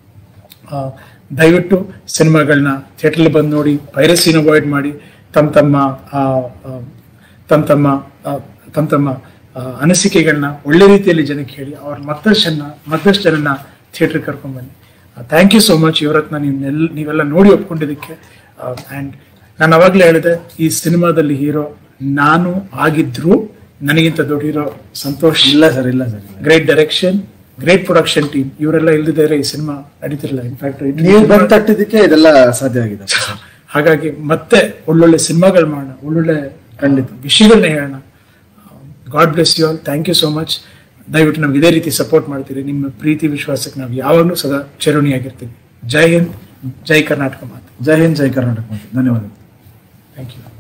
ಆ, ದಯವಿಟ್ಟು ಸಿನಿಮಾಗಳನ್ನ ಥಿಯೇಟರ್ಲಿ ಬಂದು ನೋಡಿ ಪೈರಸಿನ ಅವಾಯ್ಡ್ ಮಾಡಿ ತಮ್ಮ ತಮ್ಮ ಆ, ಆ, ತಮ್ಮ ತಮ್ಮ ಆ, ತಮ್ಮ ತಮ್ಮ ಆ, ಅನಿಸಿಕೆಗಳನ್ನ ಒಳ್ಳೆ ರೀತಿಯಲ್ಲಿ ಜನಕ್ಕೆ ಹೇಳಿ ಅವ್ರ ಮತ್ತಷ್ಟನ್ನ ಮತ್ತಷ್ಟು ಜನನ ಥಿಯೇಟರ್ ಕರ್ಕೊಂಡ್ ಬನ್ನಿ ಥ್ಯಾಂಕ್ ಯು ಸೋ ಮಚ್ ಇವರತ್ನ ನೀವು ನೀವೆಲ್ಲ ನೋಡಿ ಒಪ್ಕೊಂಡಿದ್ದಕ್ಕೆ ಆ್ಯಂಡ್ ನಾನು ಅವಾಗಲೇ ಹೇಳಿದೆ ಈ ಸಿನಿಮಾದಲ್ಲಿ ಹೀರೋ ನಾನು ಆಗಿದ್ರು ನನಗಿಂತ ದೊಡ್ಡ ಹೀರೋ ಸಂತೋಷ್ ಇಲ್ಲ ಸರ್ ಇಲ್ಲ sir great direction great production team ಇವರೆಲ್ಲ ಇಲ್ದಿದ್ದಾರೆ ಈ ಸಿನಿಮಾ ನಡೀತಿರಲ್ಲ ಇನ್ಫ್ಯಾಕ್ಟ್ ನೀವು ಬಂದ್ ತಟ್ಟಿದ್ದಕ್ಕೆ ಇದೆಲ್ಲ ಸಾಧ್ಯ ಆಗಿದೆ ಹಾಗಾಗಿ ಮತ್ತೆ ಒಳ್ಳೊಳ್ಳೆ ಸಿನಿಮಾಗಳು ಮಾಡೋಣ ಒಳ್ಳೊಳ್ಳೆ ಖಂಡಿತ. ವಿಷಯಗಳನ್ನ ಹೇಳೋಣ God bless you all thank you so much ದಯವಿಟ್ಟು ನಮ್ಗೆ ಇದೇ ರೀತಿ ಸಪೋರ್ಟ್ ಮಾಡ್ತೀರಿ ನಿಮ್ಮ ಪ್ರೀತಿ ವಿಶ್ವಾಸಕ್ಕೆ ನಾವು ಯಾವಾಗಲೂ ಸದಾ ಚಿರಣಿಯಾಗಿರ್ತೀವಿ ಜೈ ಹಿಂದ್ ಜೈ ಕರ್ನಾಟಕ ಮಾತು ಜೈ ಹಿಂದ್ ಜೈ ಕರ್ನಾಟಕ ಧನ್ಯವಾದ ಥ್ಯಾಂಕ್ ಯು